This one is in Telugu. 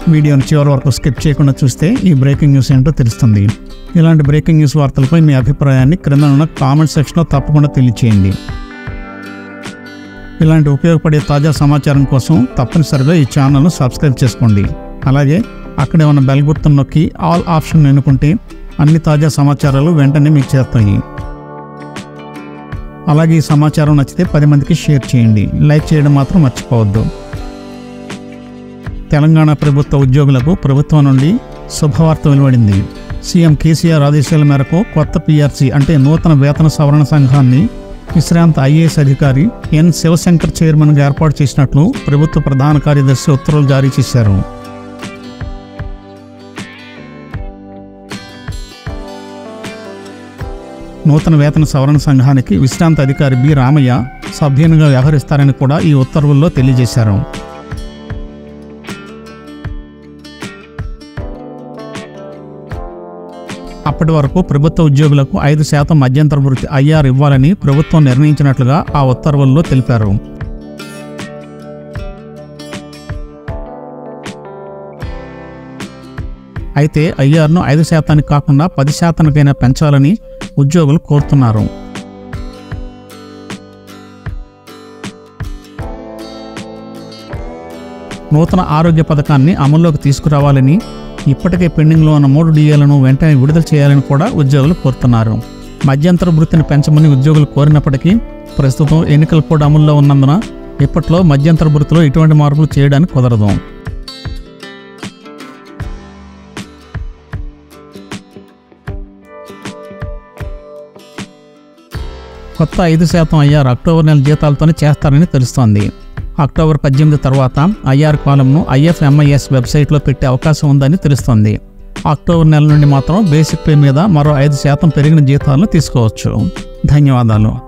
వీడియోని చివరి వరకు స్కిప్ చేయకుండా చూస్తే ఈ బ్రేకింగ్ న్యూస్ ఏంటో తెలుస్తుంది ఇలాంటి బ్రేకింగ్ న్యూస్ వార్తలపై మీ అభిప్రాయాన్ని క్రింద ఉన్న కామెంట్ సెక్షన్లో తప్పకుండా తెలియచేయండి ఇలాంటి ఉపయోగపడే తాజా సమాచారం కోసం తప్పనిసరిగా ఈ ఛానల్ను సబ్స్క్రైబ్ చేసుకోండి అలాగే అక్కడే ఉన్న బెల్ గుర్తును నొక్కి ఆల్ ఆప్షన్ ఎన్నుకుంటే అన్ని తాజా సమాచారాలు వెంటనే మీకు చేరుతాయి అలాగే ఈ సమాచారం నచ్చితే పది మందికి షేర్ చేయండి లైక్ చేయడం మాత్రం మర్చిపోవద్దు తెలంగాణ ప్రభుత్వ ఉద్యోగులకు ప్రభుత్వం నుండి శుభవార్త వెలువడింది సీఎం కేసీఆర్ ఆదేశాల మేరకు కొత్త పీఆర్సీ అంటే నూతన వేతన సవరణ సంఘాన్ని విశ్రాంత ఐఏఎస్ అధికారి ఎన్ శివశంకర్ చైర్మన్గా ఏర్పాటు చేసినట్లు ప్రభుత్వ ప్రధాన కార్యదర్శి ఉత్తర్వులు జారీ చేశారు నూతన వేతన సవరణ సంఘానికి విశ్రాంత అధికారి బి రామయ్య సభ్యునిగా వ్యవహరిస్తారని కూడా ఈ ఉత్తర్వుల్లో తెలియజేశారు అప్పటి వరకు ప్రభుత్వ ఉద్యోగులకు ఐదు శాతం మధ్యంతర వృత్తి ఐఆర్ ఇవ్వాలని ప్రభుత్వం నిర్ణయించినట్లుగా ఆ ఉత్తర్వుల్లో తెలిపారు అయితే ఐఆర్ను ఐదు శాతానికి కాకుండా పది శాతానికైనా పెంచాలని ఉద్యోగులు కోరుతున్నారు నూతన ఆరోగ్య పథకాన్ని అమల్లోకి తీసుకురావాలని ఇప్పటికే పెండింగ్లో ఉన్న మూడు డిఏలను వెంటనే విడుదల చేయాలని కూడా ఉద్యోగులు కోరుతున్నారు మధ్యంతర వృత్తిని పెంచమని ఉద్యోగులు కోరినప్పటికీ ప్రస్తుతం ఎన్నికల కోడ్ అమల్లో ఉన్నందున ఇప్పట్లో మధ్యంతర వృత్తిలో ఎటువంటి మార్పులు చేయడానికి కుదరదు కొత్త ఐదు శాతం ఐఆర్ అక్టోబర్ నెల జీతాలతోనే చేస్తారని తెలుస్తోంది అక్టోబర్ పద్దెనిమిది తర్వాత ఐఆర్ కాలంను ఐఎఫ్ఎంఐఎస్ వెబ్సైట్లో పెట్టే అవకాశం ఉందని తెలుస్తోంది అక్టోబర్ నెల నుండి మాత్రం బేసిక్ పే మీద మరో ఐదు శాతం పెరిగిన జీతాలను తీసుకోవచ్చు ధన్యవాదాలు